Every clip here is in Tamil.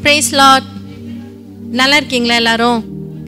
praise லார்ட் நல்லா இருக்கீங்களா எல்லாரும்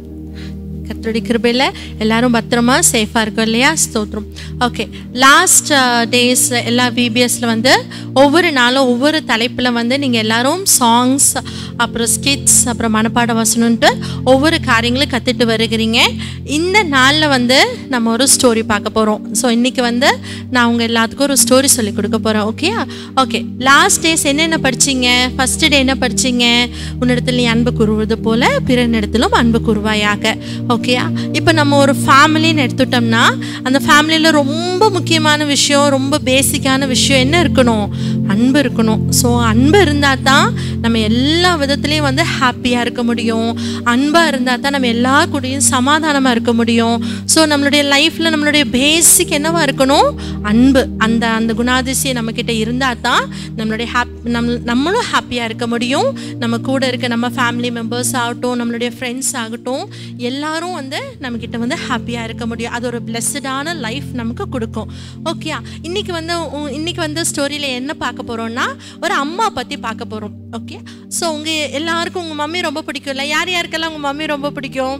கர்த்தருடைய கிருபையில் எல்லாரும் பத்திரமா சேஃபாக இருக்கும் இல்லையா ஸ்தோத்திரம் ஓகே லாஸ்ட் டேஸ் எல்லா பிபிஎஸ்ல வந்து ஒவ்வொரு நாளும் ஒவ்வொரு தலைப்பில் வந்து நீங்கள் எல்லாரும் சாங்ஸ் அப்புறம் ஸ்கிட்ஸ் அப்புறம் மனப்பாட வசனம்ன்ட்டு ஒவ்வொரு காரியங்களும் கற்றுட்டு வருகிறீங்க இந்த நாளில் வந்து நம்ம ஒரு ஸ்டோரி பார்க்க போகிறோம் ஸோ இன்னைக்கு வந்து நான் உங்கள் எல்லாத்துக்கும் ஒரு ஸ்டோரி சொல்லி கொடுக்க போகிறேன் ஓகே ஓகே லாஸ்ட் டேஸ் என்னென்ன படிச்சீங்க ஃபர்ஸ்ட் டே என்ன படிச்சீங்க உன்னிடத்தில் நீ அன்பு கூறுவது போல பிறனிடத்திலும் அன்பு கூறுவாயாக ஓகேயா இப்போ நம்ம ஒரு ஃபேமிலின்னு எடுத்துட்டோம்னா அந்த ஃபேமிலியில் ரொம்ப முக்கியமான விஷயம் ரொம்ப பேசிக்கான விஷயம் என்ன இருக்கணும் அன்பு இருக்கணும் ஸோ அன்பு இருந்தால் தான் நம்ம எல்லா விதத்துலேயும் வந்து ஹாப்பியாக இருக்க முடியும் அன்பாக இருந்தால் தான் நம்ம எல்லா கூடயும் சமாதானமாக இருக்க முடியும் ஸோ நம்மளுடைய லைஃப்பில் நம்மளுடைய பேசிக் என்னவா இருக்கணும் அன்பு அந்த அந்த குணாதிசயம் நம்மக்கிட்ட இருந்தால் தான் நம்மளுடைய ஹாப் நம் நம்மளும் ஹாப்பியாக இருக்க முடியும் நம்ம கூட இருக்க நம்ம ஃபேமிலி மெம்பர்ஸ் ஆகட்டும் நம்மளுடைய ஃப்ரெண்ட்ஸ் ஆகட்டும் எல்லாரும் வந்து நம்மக்கிட்ட வந்து ஹாப்பியாக இருக்க முடியும் அது ஒரு பிளெஸ்டான லைஃப் நமக்கு கொடுக்கும் ஓகே இன்னைக்கு வந்து உ- இன்னைக்கு வந்து ஸ்டோரியில் என்ன பார்க்க போகிறோம்னா ஒரு அம்மா பற்றி பார்க்க போகிறோம் ஓகே ஸோ உங்கள் எல்லாருக்கும் உங்கள் மம்மி ரொம்ப பிடிக்கும்ல யார் யாருக்கெல்லாம் உங்கள் மம்மி ரொம்ப பிடிக்கும்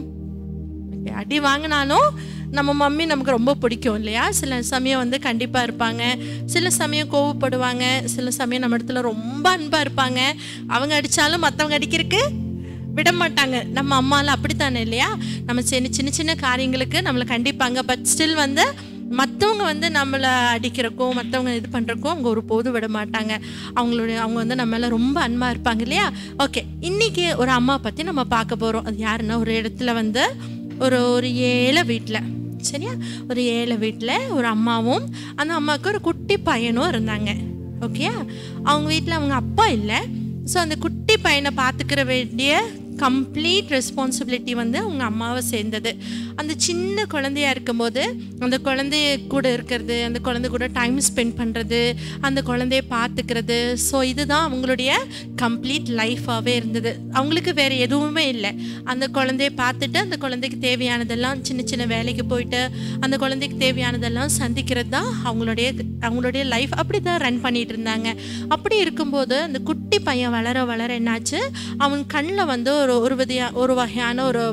Okay, அடி வாங்கினாலும் நம்ம மம்மி நமக்கு ரொம்ப பிடிக்கும் இல்லையா சில சமயம் வந்து கண்டிப்பாக இருப்பாங்க சில சமயம் கோவப்படுவாங்க சில சமயம் நம்ம இடத்துல ரொம்ப அன்பாக இருப்பாங்க அவங்க அடித்தாலும் மற்றவங்க அடிக்கிறதுக்கு விட மாட்டாங்க நம்ம அம்மாலாம் அப்படித்தானே இல்லையா நம்ம சின்ன சின்ன சின்ன காரியங்களுக்கு நம்மளை கண்டிப்பாங்க பட் ஸ்டில் வந்து மற்றவங்க வந்து நம்மளை அடிக்கிறக்கும் மற்றவங்க இது பண்ணுறக்கும் அவங்க ஒரு போது விட மாட்டாங்க அவங்களுடைய அவங்க வந்து நம்ம மேலே ரொம்ப அன்பாக இருப்பாங்க இல்லையா ஓகே இன்னைக்கு ஒரு அம்மா பற்றி நம்ம பார்க்க போகிறோம் அது யாருன்னா ஒரு இடத்துல வந்து ஒரு ஒரு ஏழை வீட்டில் சரியா ஒரு ஏழை வீட்டில் ஒரு அம்மாவும் அந்த அம்மாவுக்கு ஒரு குட்டி பையனும் இருந்தாங்க ஓகேயா அவங்க வீட்டில் அவங்க அப்பா இல்லை ஸோ அந்த குட்டி பையனை பார்த்துக்கிற வேண்டிய கம்ப்ளீட் ரெஸ்பான்சிபிலிட்டி வந்து அவங்க அம்மாவை சேர்ந்தது அந்த சின்ன குழந்தையா இருக்கும்போது அந்த குழந்தைய கூட இருக்கிறது அந்த குழந்தை கூட டைம் ஸ்பெண்ட் பண்ணுறது அந்த குழந்தைய பார்த்துக்கிறது ஸோ இதுதான் அவங்களுடைய கம்ப்ளீட் லைஃபாகவே இருந்தது அவங்களுக்கு வேறு எதுவுமே இல்லை அந்த குழந்தைய பார்த்துட்டு அந்த குழந்தைக்கு தேவையானதெல்லாம் சின்ன சின்ன வேலைக்கு போயிட்டு அந்த குழந்தைக்கு தேவையானதெல்லாம் சந்திக்கிறது தான் அவங்களுடைய அவங்களுடைய லைஃப் அப்படி தான் ரன் பண்ணிட்டு இருந்தாங்க அப்படி இருக்கும்போது அந்த குட்டி பையன் வளர வளர என்னாச்சு அவன் கண்ணில் வந்து ஒரு ஒரு விதையா ஒரு வகையான ஒரு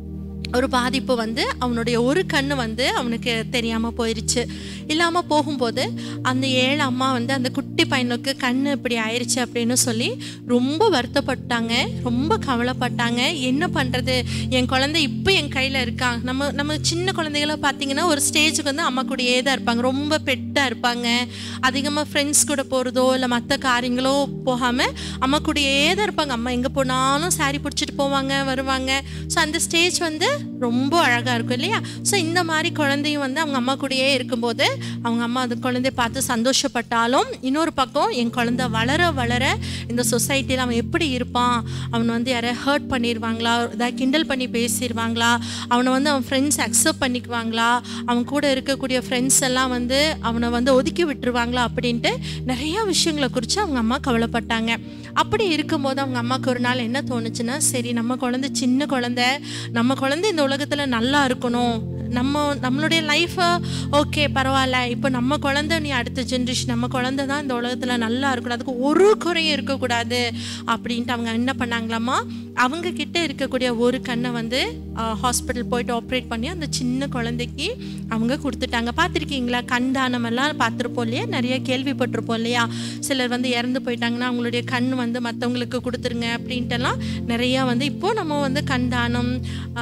ஒரு பாதிப்பு வந்து அவனுடைய ஒரு கண்ணு வந்து அவனுக்கு தெரியாமல் போயிருச்சு இல்லாமல் போகும்போது அந்த ஏழு அம்மா வந்து அந்த குட்டி பையனுக்கு கண்ணு இப்படி ஆயிடுச்சு அப்படின்னு சொல்லி ரொம்ப வருத்தப்பட்டாங்க ரொம்ப கவலைப்பட்டாங்க என்ன பண்ணுறது என் குழந்தை இப்போ என் கையில் இருக்கான் நம்ம நம்ம சின்ன குழந்தைகள பார்த்தீங்கன்னா ஒரு ஸ்டேஜுக்கு வந்து அம்மா கூடயே தான் இருப்பாங்க ரொம்ப பெட்டாக இருப்பாங்க அதிகமாக ஃப்ரெண்ட்ஸ் கூட போகிறதோ இல்லை மற்ற காரியங்களோ போகாமல் அம்மா கூடயே தான் இருப்பாங்க அம்மா எங்கே போனாலும் saree பிடிச்சிட்டு போவாங்க வருவாங்க ஸோ அந்த ஸ்டேஜ் வந்து ரொம்ப அழகாக இருக்கும் இல்லையா ஸோ இந்த மாதிரி குழந்தையும் வந்து அவங்க அம்மா கூடயே இருக்கும்போது அவங்க அம்மா அந்த குழந்தைய பார்த்து சந்தோஷப்பட்டாலும் இன்னொரு பக்கம் என் குழந்தை வளர வளர இந்த சொசைட்டியில் அவன் எப்படி இருப்பான் அவன் வந்து யாரை ஹர்ட் பண்ணிடுவாங்களா ஏதாவது கிண்டல் பண்ணி பேசிடுவாங்களா அவனை வந்து அவன் ஃப்ரெண்ட்ஸ் அக்செப்ட் பண்ணிக்குவாங்களா அவன் கூட இருக்கக்கூடிய ஃப்ரெண்ட்ஸ் எல்லாம் வந்து அவனை வந்து ஒதுக்கி விட்டுருவாங்களா அப்படின்ட்டு நிறைய விஷயங்களை குறித்து அவங்க அம்மா கவலைப்பட்டாங்க அப்படி இருக்கும்போது அவங்க அம்மாவுக்கு ஒரு நாள் என்ன தோணுச்சுன்னா சரி நம்ம குழந்தை சின்ன குழந்தை நம்ம குழந்தை இந்த உலகத்தில் நல்லா இருக்கணும் நம்ம நம்மளுடைய லைஃப்பை ஓகே பரவாயில்ல இப்போ நம்ம குழந்தை நீ அடுத்த ஜென்ரேஷன் நம்ம குழந்தை தான் இந்த உலகத்தில் நல்லா இருக்கணும் அதுக்கு ஒரு குறையும் இருக்கக்கூடாது அப்படின்ட்டு அவங்க என்ன பண்ணாங்களாமா அவங்க கிட்ட இருக்கக்கூடிய ஒரு கண்ணை வந்து ஹாஸ்பிட்டல் போயிட்டு ஆப்ரேட் பண்ணி அந்த சின்ன குழந்தைக்கு அவங்க கொடுத்துட்டாங்க பார்த்துருக்கீங்களா கண் தானம் எல்லாம் பார்த்துருப்போம் இல்லையா நிறைய கேள்விப்பட்டிருப்போம் இல்லையா சிலர் வந்து இறந்து போயிட்டாங்கன்னா அவங்களுடைய கண் வந்து மற்றவங்களுக்கு கொடுத்துருங்க அப்படின்ட்டுலாம் நிறையா வந்து இப்போ நம்ம வந்து கண் தானம்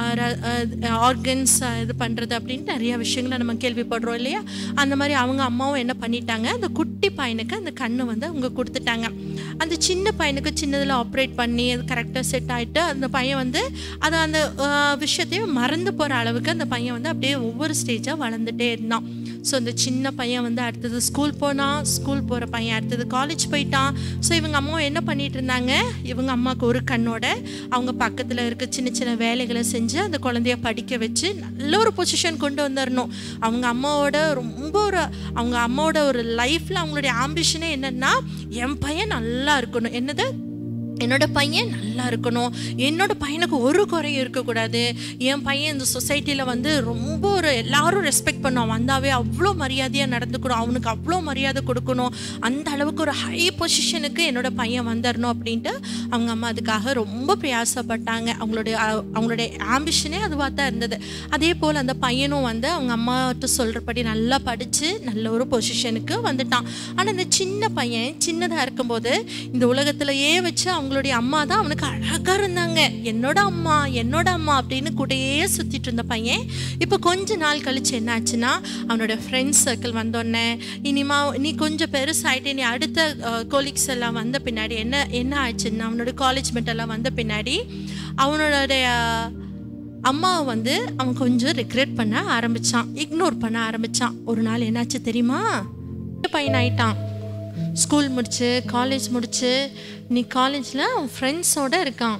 ஆர்கன்ஸ் இது பண்ணுறது அப்படின்ட்டு நிறைய விஷயங்களை நம்ம கேள்விப்படுறோம் இல்லையா அந்த மாதிரி அவங்க அம்மாவும் என்ன பண்ணிட்டாங்க அந்த குட்டி பையனுக்கு அந்த கண்ணை வந்து அவங்க கொடுத்துட்டாங்க அந்த சின்ன பையனுக்கு சின்னதில் ஆப்ரேட் பண்ணி அது கரெக்டாக செட் ஆகிட்டு அந்த பையன் வந்து அதை அந்த ஆஹ், விஷயத்தையும் மறந்து போகிற அளவுக்கு அந்த பையன் வந்து அப்படியே ஒவ்வொரு ஸ்டேஜாக வளர்ந்துட்டே இருந்தான் ஸோ அந்த சின்ன பையன் வந்து அடுத்தது ஸ்கூல் போனான் ஸ்கூல் போகிற பையன் அடுத்தது காலேஜ் போயிட்டான் ஸோ இவங்க அம்மா என்ன பண்ணிட்டு இருந்தாங்க இவங்க அம்மாவுக்கு ஒரு கண்ணோட அவங்க பக்கத்தில் இருக்க சின்ன சின்ன வேலைகளை செஞ்சு அந்த குழந்தைய படிக்க வச்சு நல்ல ஒரு பொசிஷன் கொண்டு வந்துடணும் அவங்க அம்மாவோட ரொம்ப ஒரு அவங்க அம்மாவோட ஒரு லைஃப்பில் அவங்களுடைய ஆம்பிஷனே என்னன்னா என் பையன் நல்லா இருக்கணும் என்னது என்னோட பையன் நல்லா இருக்கணும் என்னோட பையனுக்கு ஒரு குறையும் இருக்கக்கூடாது என் பையன் இந்த சொசைட்டியில் வந்து ரொம்ப ஒரு எல்லாரும் ரெஸ்பெக்ட் பண்ணுவான் வந்தாவே அவ்வளோ மரியாதையாக நடந்துக்கணும் அவனுக்கு அவ்வளோ மரியாதை கொடுக்கணும் அந்த அளவுக்கு ஒரு ஹை பொசிஷனுக்கு என்னோட பையன் வந்துடணும் அப்படின்ட்டு அவங்க அம்மா அதுக்காக ரொம்ப பிரயாசப்பட்டாங்க அவங்களுடைய அ- அவங்களுடைய ஆம்பிஷனே அதுவாக தான் இருந்தது அதே போல் அந்த பையனும் வந்து அவங்க அம்மாட்ட சொல்கிறபடி நல்லா படித்து நல்ல ஒரு பொசிஷனுக்கு வந்துட்டான் ஆனால் இந்த சின்ன பையன் சின்னதாக இருக்கும்போது இந்த உலகத்திலேயே வச்சு அவங்களுடைய அம்மா தான் அவனுக்கு அழகாக இருந்தாங்க என்னோட அம்மா என்னோட அம்மா அப்படின்னு கூடயே சுற்றிட்டு இருந்த பையன் இப்போ கொஞ்ச நாள் கழிச்சு என்ன ஆச்சுன்னா அவனோட ஃப்ரெண்ட்ஸ் சர்க்கிள் வந்தோடனே இனிமா நீ கொஞ்சம் பெருசாயிட்டு நீ அடுத்த கோலிக்ஸ் எல்லாம் வந்த பின்னாடி என்ன என்ன ஆச்சுன்னா அவனோட காலேஜ் எல்லாம் வந்த பின்னாடி அவனோடைய அம்மாவை வந்து அவன் கொஞ்சம் ரிக்ரெட் பண்ண ஆரம்பிச்சான் இக்னோர் பண்ண ஆரம்பிச்சான் ஒரு நாள் என்னாச்சு தெரியுமா பையன் ஆயிட்டான் ஸ்கூல் முடிச்சு காலேஜ் முடிச்சு நீ காலேஜில் அவன் ஃப்ரெண்ட்ஸோட இருக்கான்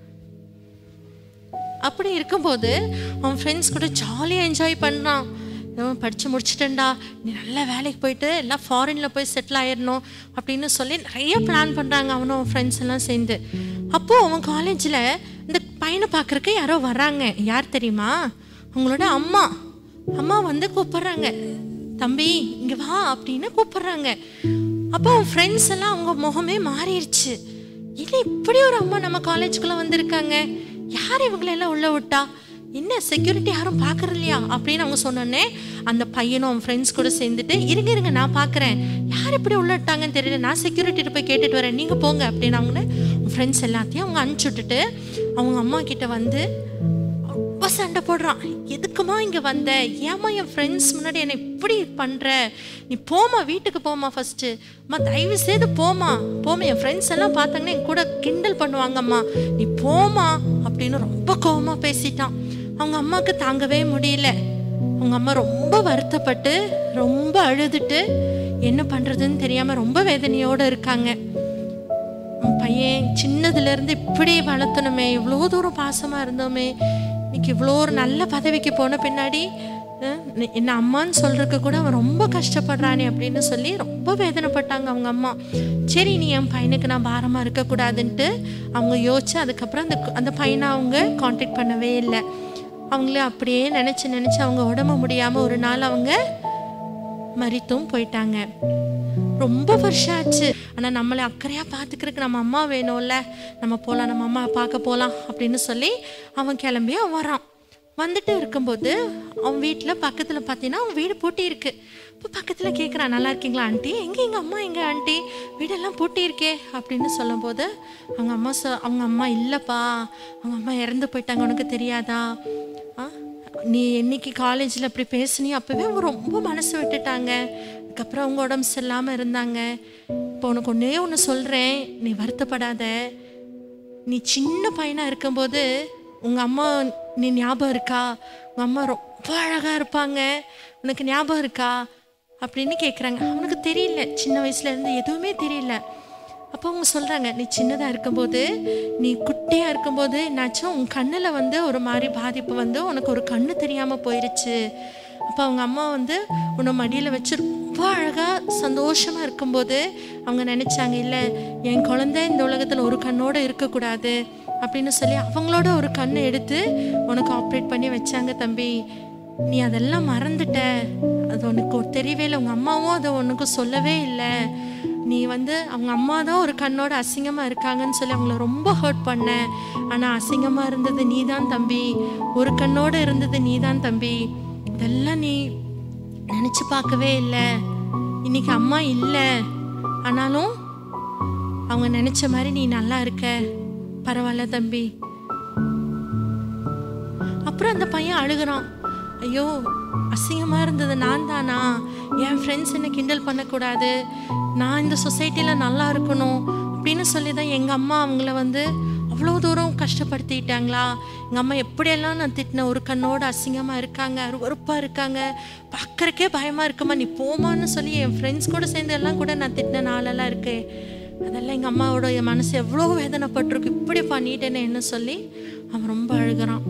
அப்படி இருக்கும்போது அவன் ஃப்ரெண்ட்ஸ் கூட ஜாலியாக என்ஜாய் பண்ணான் அவன் படித்து முடிச்சிட்டேன்டா நீ நல்ல வேலைக்கு போயிட்டு எல்லாம் ஃபாரினில் போய் செட்டில் ஆயிடணும் அப்படின்னு சொல்லி நிறைய பிளான் பண்ணுறாங்க அவனும் அவன் ஃப்ரெண்ட்ஸ் எல்லாம் சேர்ந்து அப்போது அவன் காலேஜில் இந்த பையனை பார்க்குறக்கு யாரோ வராங்க யார் தெரியுமா அவங்களோட அம்மா அம்மா வந்து கூப்பிட்றாங்க தம்பி இங்கே வா அப்படின்னு கூப்பிட்றாங்க அப்போ அவன் ஃப்ரெண்ட்ஸ் எல்லாம் அவங்க முகமே மாறிடுச்சு என்ன இப்படி ஒரு அம்மா நம்ம காலேஜுக்குள்ள வந்திருக்காங்க யார் இவங்களெல்லாம் உள்ள விட்டா என்ன செக்யூரிட்டி யாரும் பார்க்கறது இல்லையா அப்படின்னு அவங்க சொன்னோன்னே அந்த பையனும் அவன் ஃப்ரெண்ட்ஸ் கூட சேர்ந்துட்டு இருங்க இருங்க நான் பார்க்குறேன் யார் இப்படி உள்ள விட்டாங்கன்னு தெரியல நான் செக்யூரிட்டிட்டு போய் கேட்டுட்டு வரேன் நீங்கள் போங்க அப்படின்னு அவங்க ஃப்ரெண்ட்ஸ் எல்லாத்தையும் அவங்க அனுப்பிச்சி விட்டுட்டு அவங்க அம்மா கிட்ட வந்து ரொம்ப சண்டை போடுறான் எதுக்குமா இங்கே வந்த ஏமா என் ஃப்ரெண்ட்ஸ் முன்னாடி என்னை இப்படி பண்ணுற நீ போமா வீட்டுக்கு போமா ஃபஸ்ட்டு அம்மா தயவு செய்து போமா போமா என் ஃப்ரெண்ட்ஸ் எல்லாம் பார்த்தாங்கன்னா என் கூட கிண்டல் பண்ணுவாங்கம்மா நீ போமா அப்படின்னு ரொம்ப கோவமா பேசிட்டான் அவங்க அம்மாவுக்கு தாங்கவே முடியல அவங்க அம்மா ரொம்ப வருத்தப்பட்டு ரொம்ப அழுதுட்டு என்ன பண்ணுறதுன்னு தெரியாமல் ரொம்ப வேதனையோடு இருக்காங்க உன் பையன் சின்னதுல இருந்து இப்படி வளர்த்தணுமே இவ்வளோ தூரம் பாசமா இருந்தோமே இன்னைக்கு இவ்வளோ ஒரு நல்ல பதவிக்கு போன பின்னாடி அஹ், நீ- என்ன அம்மான்னு சொல்றதுக்கு கூட அவன் ரொம்ப கஷ்டப்படுறானே அப்படின்னு சொல்லி ரொம்ப வேதனைப்பட்டாங்க அவங்க அம்மா சரி நீ என் பையனுக்கு நான் பாரமா இருக்கக்கூடாதுன்ட்டு அவங்க யோசிச்சு அதுக்கப்புறம் அந்த அந்த பையனை அவங்க காண்டாக்ட் பண்ணவே இல்லை அவங்களே அப்படியே நினைச்சு நினைச்சு அவங்க உடம்பு முடியாம ஒரு நாள் அவங்க மரித்தும் போயிட்டாங்க ரொம்ப வருஷம் ஆச்சு ஆனால் நம்மளை அக்கறையாக பார்த்துக்கிறதுக்கு நம்ம அம்மா வேணும்ல நம்ம போகலாம் நம்ம அம்மா பார்க்க போகலாம் அப்படின்னு சொல்லி அவன் கிளம்பி அவன் வரான் வந்துட்டு இருக்கும்போது அவன் வீட்டில் பக்கத்தில் பார்த்தீங்கன்னா அவன் வீடு பூட்டி இருக்கு இப்போ பக்கத்தில் கேட்குறான் நல்லா இருக்கீங்களா ஆண்டி எங்கே எங்கள் அம்மா எங்கே ஆண்டி வீடெல்லாம் பூட்டி இருக்கே அப்படின்னு சொல்லும்போது அவங்க அம்மா சொ அவங்க அம்மா இல்லைப்பா அவங்க அம்மா இறந்து போயிட்டாங்க உனக்கு தெரியாதா ஆ நீ என்னைக்கு காலேஜில் அப்படி பேசுனியோ அப்போவே அவங்க ரொம்ப மனசு விட்டுட்டாங்க அதுக்கப்புறம் அவங்க உடம்பு சரியில்லாமல் இருந்தாங்க இப்போ உனக்கு ஒன்றே ஒன்று சொல்கிறேன் நீ வருத்தப்படாத நீ சின்ன பையனாக இருக்கும்போது உங்கள் அம்மா நீ ஞாபகம் இருக்கா உங்கள் அம்மா ரொம்ப அழகாக இருப்பாங்க உனக்கு ஞாபகம் இருக்கா அப்படின்னு கேட்குறாங்க அவனுக்கு தெரியல சின்ன வயசுல இருந்து எதுவுமே தெரியல அப்போ அவங்க சொல்கிறாங்க நீ சின்னதாக இருக்கும்போது நீ குட்டியாக இருக்கும்போது என்னாச்சும் உன் கண்ணில் வந்து ஒரு மாதிரி பாதிப்பு வந்து உனக்கு ஒரு கண்ணு தெரியாமல் போயிருச்சு அப்போ அவங்க அம்மா வந்து உன்னை மடியில் வச்சு ரொம்ப அழகாக சந்தோஷமாக இருக்கும்போது அவங்க நினச்சாங்க இல்லை என் குழந்தை இந்த உலகத்தில் ஒரு கண்ணோட இருக்கக்கூடாது அப்படின்னு சொல்லி அவங்களோட ஒரு கண்ணை எடுத்து உனக்கு ஆப்ரேட் பண்ணி வச்சாங்க தம்பி நீ அதெல்லாம் மறந்துட்ட அது உனக்கு ஒரு தெரியவே இல்லை உங்கள் அம்மாவும் அதை உனக்கு சொல்லவே இல்லை நீ வந்து அவங்க அம்மா தான் ஒரு கண்ணோட அசிங்கமாக இருக்காங்கன்னு சொல்லி அவங்கள ரொம்ப ஹர்ட் பண்ண ஆனால் அசிங்கமாக இருந்தது நீ தான் தம்பி ஒரு கண்ணோட இருந்தது நீ தான் தம்பி இதெல்லாம் நீ நினச்சி பார்க்கவே இல்லை இன்னைக்கு அம்மா இல்லை ஆனாலும் அவங்க நினச்ச மாதிரி நீ நல்லா இருக்க பரவாயில்ல தம்பி அப்புறம் அந்த பையன் அழுகுறான் ஐயோ அசிங்கமா இருந்தது நான் தானா என் ஃப்ரெண்ட்ஸ் என்ன கிண்டல் பண்ணக்கூடாது நான் இந்த சொசைட்டியில் நல்லா இருக்கணும் அப்படின்னு சொல்லி தான் எங்கள் அம்மா அவங்கள வந்து அவ்வளோ தூரம் கஷ்டப்படுத்திட்டாங்களா எங்கள் அம்மா எப்படியெல்லாம் நான் திட்டின ஒரு கண்ணோட அசிங்கமாக இருக்காங்க அருவறுப்பாக இருக்காங்க பார்க்கறக்கே பயமாக இருக்குமா நீ போமான்னு சொல்லி என் ஃப்ரெண்ட்ஸ் கூட சேர்ந்து எல்லாம் கூட நான் திட்டின நாளெல்லாம் இருக்கு அதெல்லாம் எங்கள் அம்மாவோட என் மனசு எவ்வளோ வேதனைப்பட்டிருக்கு இப்படி பண்ணிட்டேன்னு என்ன சொல்லி அவன் ரொம்ப அழுகுறான்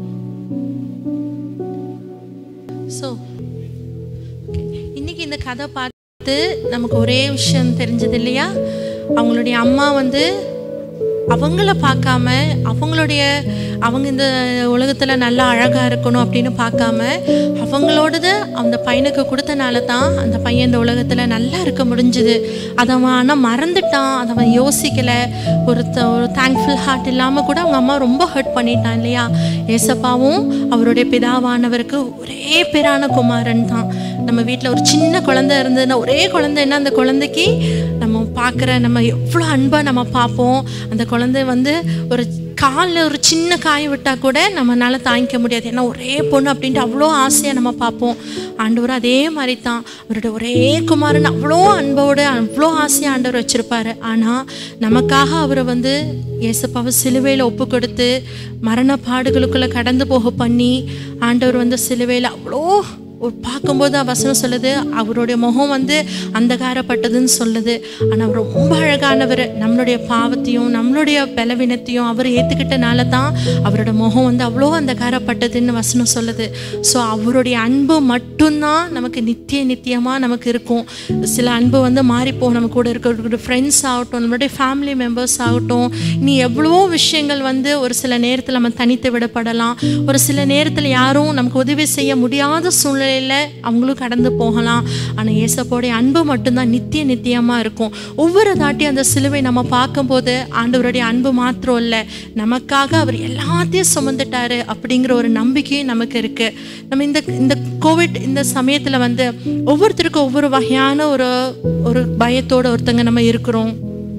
ஸோ இன்னைக்கு இந்த கதை பார்த்து நமக்கு ஒரே விஷயம் தெரிஞ்சது இல்லையா அவங்களுடைய அம்மா வந்து அவங்கள பார்க்காம அவங்களுடைய அவங்க இந்த உலகத்தில் நல்லா அழகாக இருக்கணும் அப்படின்னு பார்க்காம அவங்களோடது அந்த பையனுக்கு கொடுத்தனால தான் அந்த பையன் இந்த உலகத்தில் நல்லா இருக்க முடிஞ்சுது அதை அவன் ஆனால் மறந்துட்டான் அதை அவன் யோசிக்கலை ஒரு த- ஒரு தேங்க்ஃபுல் ஹார்ட் இல்லாமல் கூட அவங்க அம்மா ரொம்ப ஹர்ட் பண்ணிட்டான் இல்லையா ஏசப்பாவும் அவருடைய பிதாவானவருக்கு ஒரே பேரான குமாரன் தான் நம்ம வீட்டில் ஒரு சின்ன குழந்தை இருந்ததுன்னா ஒரே குழந்தைன்னா அந்த குழந்தைக்கு நம்ம பார்க்குற நம்ம எவ்வளோ அன்பாக நம்ம பார்ப்போம் அந்த குழந்தை வந்து ஒரு காலில் ஒரு சின்ன காய விட்டால் கூட நம்மளால தாங்கிக்க முடியாது ஏன்னா ஒரே பொண்ணு அப்படின்ட்டு அவ்வளோ ஆசையாக நம்ம பார்ப்போம் ஆண்டவர் அதே மாதிரி தான் அவருடைய ஒரே குமாரன் அவ்வளோ அன்போடு அவ்வளோ ஆசையாக ஆண்டவர் வச்சுருப்பாரு ஆனால் நமக்காக அவரை வந்து இயேசப்பாவை சிலுவையில் ஒப்பு கொடுத்து மரண பாடுகளுக்குள்ளே கடந்து போக பண்ணி ஆண்டவர் வந்து சிலுவையில் அவ்வளோ ஒரு பார்க்கும்போது வசனம் சொல்லுது அவருடைய முகம் வந்து அந்தகாரப்பட்டதுன்னு சொல்லுது ஆனால் அவர் ரொம்ப அழகானவர் நம்மளுடைய பாவத்தையும் நம்மளுடைய பலவீனத்தையும் அவர் ஏற்றுக்கிட்டனால தான் அவரோட முகம் வந்து அவ்வளோ அந்தகாரப்பட்டதுன்னு வசனம் சொல்லுது ஸோ அவருடைய அன்பு மட்டும்தான் நமக்கு நித்திய நித்தியமாக நமக்கு இருக்கும் சில அன்பு வந்து மாறிப்போகும் நம்ம கூட இருக்கிற ஃப்ரெண்ட்ஸ் ஆகட்டும் நம்மளுடைய ஃபேமிலி மெம்பர்ஸ் ஆகட்டும் நீ எவ்வளவோ விஷயங்கள் வந்து ஒரு சில நேரத்தில் நம்ம தனித்து விடப்படலாம் ஒரு சில நேரத்தில் யாரும் நமக்கு உதவி செய்ய முடியாத சூழ்நிலையில் அவங்களும் கடந்து போகலாம் ஆனால் ஏசப்போடைய அன்பு மட்டும்தான் நித்திய நித்தியமாக இருக்கும் ஒவ்வொரு தாட்டி அந்த சிலுவை நம்ம பார்க்கும்போது ஆண்டவருடைய அன்பு மாத்திரம் இல்லை நமக்காக அவர் எல்லாத்தையும் சுமந்துட்டாரு அப்படிங்கிற ஒரு நம்பிக்கையும் நமக்கு இருக்கு நம்ம இந்த இந்த கோவிட் இந்த சமயத்தில் வந்து ஒவ்வொருத்தருக்கும் ஒவ்வொரு வகையான ஒரு ஒரு பயத்தோட ஒருத்தங்க நம்ம இருக்கிறோம்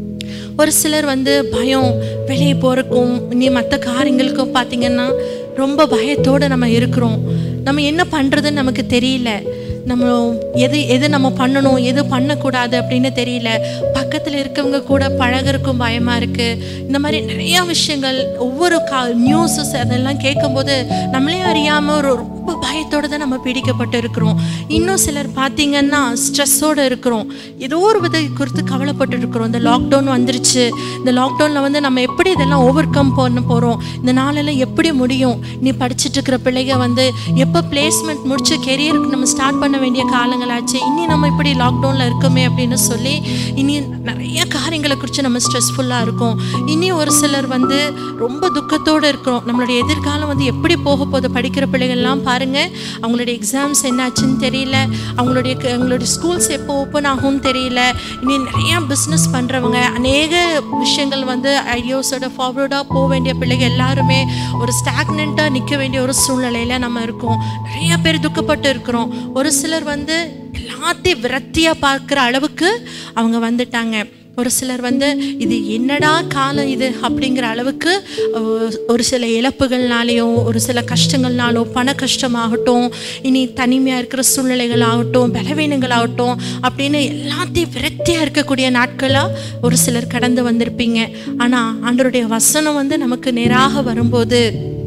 ஒரு சிலர் வந்து பயம் வெளியே போகிறக்கும் இனி மற்ற காரியங்களுக்கும் பார்த்தீங்கன்னா ரொம்ப பயத்தோடு நம்ம இருக்கிறோம் நம்ம என்ன பண்ணுறதுன்னு நமக்கு தெரியல நம்ம எது எது நம்ம பண்ணணும் எது பண்ணக்கூடாது அப்படின்னு தெரியல பக்கத்தில் இருக்கவங்க கூட பழகறக்கும் பயமாக இருக்குது இந்த மாதிரி நிறையா விஷயங்கள் ஒவ்வொரு கா நியூஸஸ் அதெல்லாம் கேட்கும்போது நம்மளே அறியாமல் ஒரு ரொம்ப பயத்தோடு தான் நம்ம பீடிக்கப்பட்டு இருக்கிறோம் இன்னும் சிலர் பார்த்தீங்கன்னா ஸ்ட்ரெஸ்ஸோடு இருக்கிறோம் ஏதோ ஒரு வித குறித்து கவலைப்பட்டு இருக்கிறோம் இந்த லாக்டவுன் வந்துருச்சு இந்த லாக்டவுனில் வந்து நம்ம எப்படி இதெல்லாம் ஓவர் கம் பண்ண போகிறோம் இந்த நாளெல்லாம் எப்படி முடியும் நீ படிச்சுட்டு இருக்கிற பிள்ளைங்க வந்து எப்போ பிளேஸ்மெண்ட் முடிச்சு கெரியருக்கு நம்ம ஸ்டார்ட் பண்ண வேண்டிய காலங்களாச்சு இனி நம்ம இப்படி லாக்டவுனில் இருக்கோமே அப்படின்னு சொல்லி இனி நிறைய காரியங்களை குறித்து நம்ம ஸ்ட்ரெஸ்ஃபுல்லாக இருக்கும் இனி ஒரு சிலர் வந்து ரொம்ப துக்கத்தோடு இருக்கிறோம் நம்மளுடைய எதிர்காலம் வந்து எப்படி போக போகுது படிக்கிற பிள்ளைகள்லாம் பாருங்க அவங்களுடைய எக்ஸாம்ஸ் என்னாச்சுன்னு தெரியல அவங்களுடைய க- அவங்களுடைய ஸ்கூல்ஸ் எப்போ ஓப்பன் ஆகும்னு தெரியல இனி நிறையா பிஸ்னஸ் பண்ணுறவங்க அநேக விஷயங்கள் வந்து ஐடியோஸோட ஃபார்வர்டாக போக வேண்டிய பிள்ளைங்க எல்லாருமே ஒரு ஸ்டாக்னண்ட்டாக நிற்க வேண்டிய ஒரு சூழ்நிலையில் நம்ம இருக்கோம் நிறைய பேர் துக்கப்பட்டு இருக்கிறோம் ஒரு சிலர் வந்து எல்லாத்தையும் விரக்தியாக பார்க்குற அளவுக்கு அவங்க வந்துட்டாங்க ஒரு சிலர் வந்து இது என்னடா காலம் இது அப்படிங்கிற அளவுக்கு அஹ், ஒரு சில இழப்புகள்னாலேயோ ஒரு சில கஷ்டங்கள்னாலோ பண கஷ்டமாகட்டும் இனி தனிமையாக இருக்கிற சூழ்நிலைகள் ஆகட்டும் பலவீனங்கள் ஆகட்டும் அப்படின்னு எல்லாத்தையும் விரக்தியாக இருக்கக்கூடிய நாட்களாக ஒரு சிலர் கடந்து வந்திருப்பீங்க ஆனால் ஆண்டவருடைய வசனம் வந்து நமக்கு நேராக வரும்போது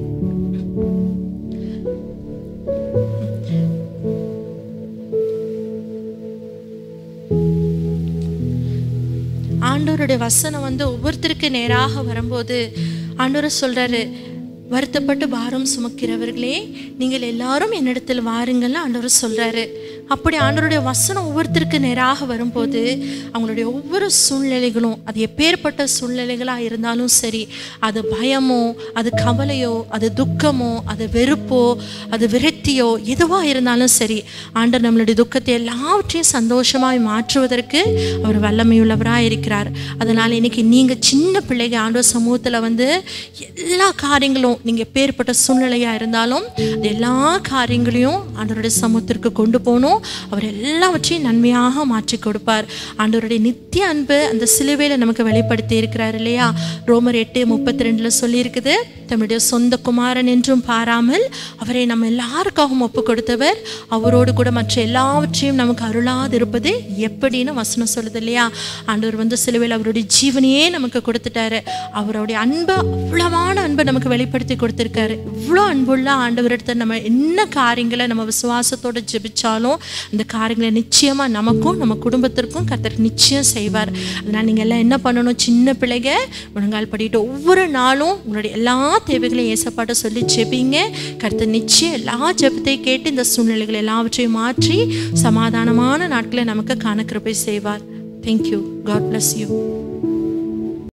ஆண்டவருடைய வசனம் வந்து ஒவ்வொருத்தருக்கு நேராக வரும்போது ஆண்டவர் சொல்றாரு வருத்தப்பட்டு பாரம் சுமக்கிறவர்களே நீங்கள் எல்லாரும் என்னிடத்தில் வாருங்கள்னு ஆண்டவர் சொல்றாரு அப்படி ஆண்டவருடைய வசனம் ஒவ்வொருத்தருக்கு நேராக வரும்போது அவங்களுடைய ஒவ்வொரு சூழ்நிலைகளும் அது எப்பேற்பட்ட சூழ்நிலைகளாக இருந்தாலும் சரி அது பயமோ அது கவலையோ அது துக்கமோ அது வெறுப்போ அது விரக்தியோ எதுவாக இருந்தாலும் சரி ஆண்டவர் நம்மளுடைய துக்கத்தை எல்லாவற்றையும் சந்தோஷமாய் மாற்றுவதற்கு அவர் வல்லமையுள்ளவராக இருக்கிறார் அதனால் இன்னைக்கு நீங்கள் சின்ன பிள்ளைங்க ஆண்டவர் சமூகத்தில் வந்து எல்லா காரியங்களும் நீங்கள் எப்பேற்பட்ட சூழ்நிலையாக இருந்தாலும் அது எல்லா காரியங்களையும் ஆண்டவருடைய சமூகத்திற்கு கொண்டு போகணும் அவர் எல்லாவற்றையும் நன்மையாக மாற்றி கொடுப்பார் ஆண்டவருடைய நித்திய அன்பு அந்த சிலுவையில் நமக்கு வெளிப்படுத்தி இருக்கிறார் இல்லையா ரோமர் எட்டு முப்பத்தி ரெண்டில் சொல்லியிருக்குது தம்முடைய சொந்த குமாரன் என்றும் பாராமல் அவரை நம்ம எல்லாருக்காகவும் ஒப்பு கொடுத்தவர் அவரோடு கூட மற்ற எல்லாவற்றையும் நமக்கு அருளாதிருப்பது எப்படின்னு வசனம் சொல்லுது இல்லையா ஆண்டவர் வந்து சிலுவையில் அவருடைய ஜீவனையே நமக்கு கொடுத்துட்டாரு அவருடைய அன்பை அவ்வளவான அன்பை நமக்கு வெளிப்படுத்தி கொடுத்துருக்காரு இவ்வளோ அன்புள்ள ஆண்டவரிடத்தை நம்ம என்ன காரியங்களை நம்ம விசுவாசத்தோட ஜெபிச்சாலும் அந்த காரியங்களை நிச்சயமாக நமக்கும் நம்ம குடும்பத்திற்கும் கர்த்தர் நிச்சயம் செய்வார் அதனால் நீங்கள் எல்லாம் என்ன பண்ணணும் சின்ன பிள்ளைங்க முழங்கால் படிட்டு ஒவ்வொரு நாளும் உங்களுடைய எல்லா தேவைகளையும் ஏசப்பாட்ட சொல்லி ஜெபிங்க கர்த்தர் நிச்சயம் எல்லா ஜெபத்தையும் கேட்டு இந்த சூழ்நிலைகள் எல்லாவற்றையும் மாற்றி சமாதானமான நாட்களை நமக்கு காண கிருபை செய்வார் தேங்க்யூ காட் bless யூ